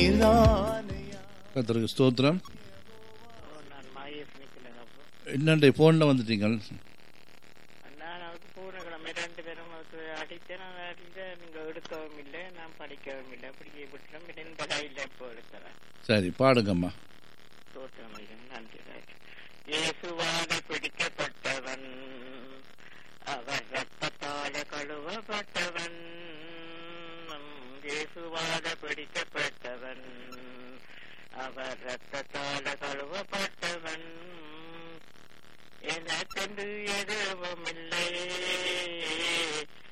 நீர்தானையா கத்தருக்கு ஸ்தோத்திரம் நான் மாயஸ் நிற்கிறேன் அப்போ என்னண்டே ஃபோனில் வந்துட்டீங்க நான் அவருக்கு போன கிழமை ரெண்டு பேரும் அவருக்கு அடித்தேன் நான் அடித்தேன் நீங்கள் எடுக்கவும் இல்லை நான் படிக்கவும் இல்லை அப்படியே விட்டுறோம் எந்த கையில் இப்போ எடுக்கிறேன் சரி பாடுங்கம்மா தோற்றம் நன்றி ராஜ். இயேசுவாக பிடிக்கப்பட்டவன் அவர் ரத்தத்தால கழுவப்பட்டவன் இயேசுவாக பிடிக்கப்பட்டவன் அவர் ரத்தத்தால கழுவப்பட்டவன் எனக்கென்று எதுவும் இல்லை